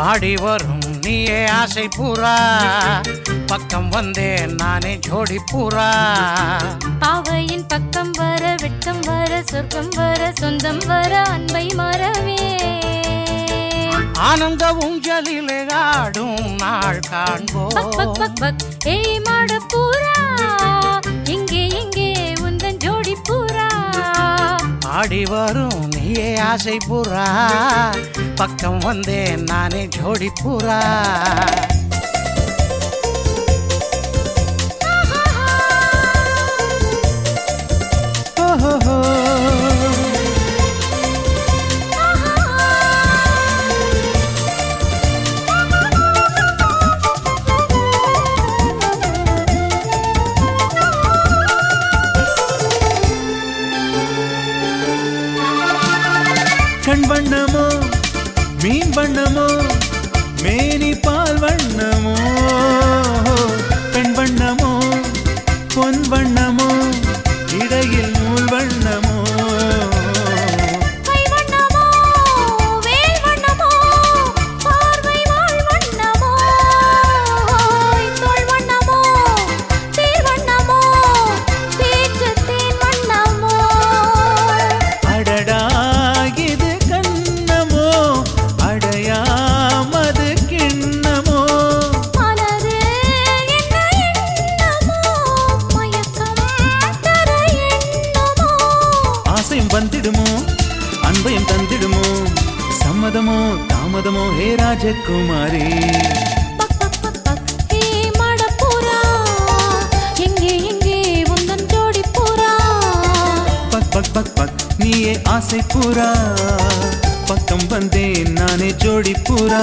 ஆடி வரும் நீயே ஆசை பூரா பக்கம் வந்தேன் நானே ஜோடி பூரா பாவையின் பக்கம் வர வெட்கம் வர சொர்க்கம் வர சொந்தம் வர அன்பை மறவே ஆனந்த ஊஞ்சலிலே ஆடும் நாள் பக் பக் காண்போம் பக் பக் ஏய் மாட பூரா எங்கே எங்கே உந்தன் ஜோடி பூரா ஆடி வரும் நீயே ஆசை பூரா பக்கம் வந்தேன் நானே ஜோடி பூரா ஓஹோஹோ. கண் வண்ணமோ மீன் வண்ணமோ மேனி பால் வண்ணமோ பெண் வண்ணமோ பொன் வண்ணமோ இடையில் நூல் வண்ணமோ கை வண்ணமோ வேல் வண்ணமோ பார்வை வாழ் வண்ணமோ தோள் வண்ணமோ தேர் வண்ணமோ பேச்சு தேன் வண்ணமோ அடடா இது கண்ணமோ அடையாமது கிண்ணமோ மலரு என்ன எண்ணமோ மயக்கம் தர எண்ணமோ ஆசையும் வந்திடுமோ அன்பையும் தந்திடுமோ சம்மதமோ தாமதமோ ஹே ராஜகுமாரி பக் பக் பக் பக் ஹே மடப்புறா எங்கே எங்கே உந்தன் ஜோடி புறா பக் பக் பக் பக் நீயே ஆசை பூரா பக்கம் வந்தேன் நானே ஜோடி பூரா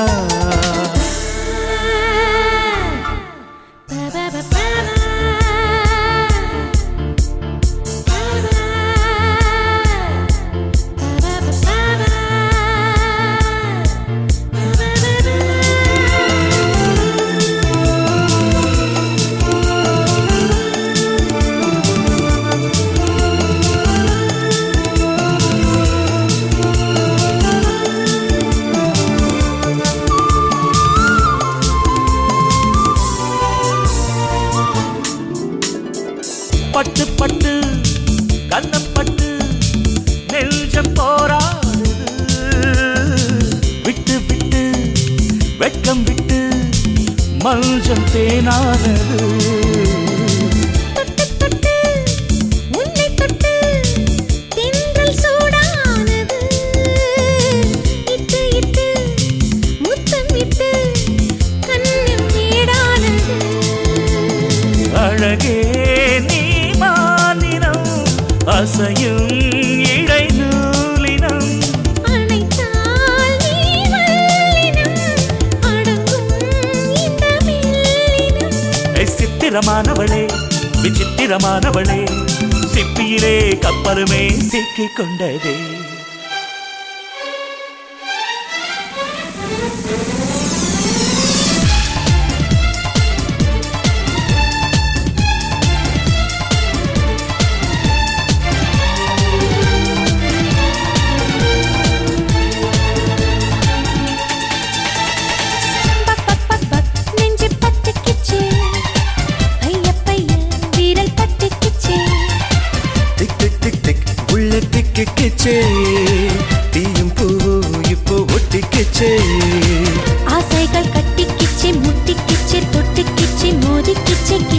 பட்டு பட்டு கண்ணப்பட்டு நெஞ்சம் போராடுது விட்டு விட்டு வெட்கம் விட்டு மல்ஜம் தேனானது தொட்டு தொட்டு உன்னை தொட்டு தென்றல் சூடானது இட்டு இட்டு முத்தம் இட்டு கண்ணில் வீடானது அழகே நீ மானினம் அசையும் இடை நூலினம் அணைத்தால் நீ வல்லினம் அடங்கும் இந்த மெல்லினம் ஏய், சித்திரமானவளே விசித்திரமானவளே சிப்பியிலே கப்பலுமே சிக்கிக் கொண்டதே பக் பக் பக் பக் நெஞ்சு பட்டுக்கிச்சு பைய பைய வீரல் பட்டுக்கிச்சு டிக் டிக் டிக் டிக் உள்ள டிக்கு கிச்சே தீயும் பூவும் இப்போ ஒட்டிக்கிச்சே ஆசைகள் கட்டிக்கிச்சு முட்டிக்கிச்சு தொட்டுக்கிச்சு மோதிக்கிச்சு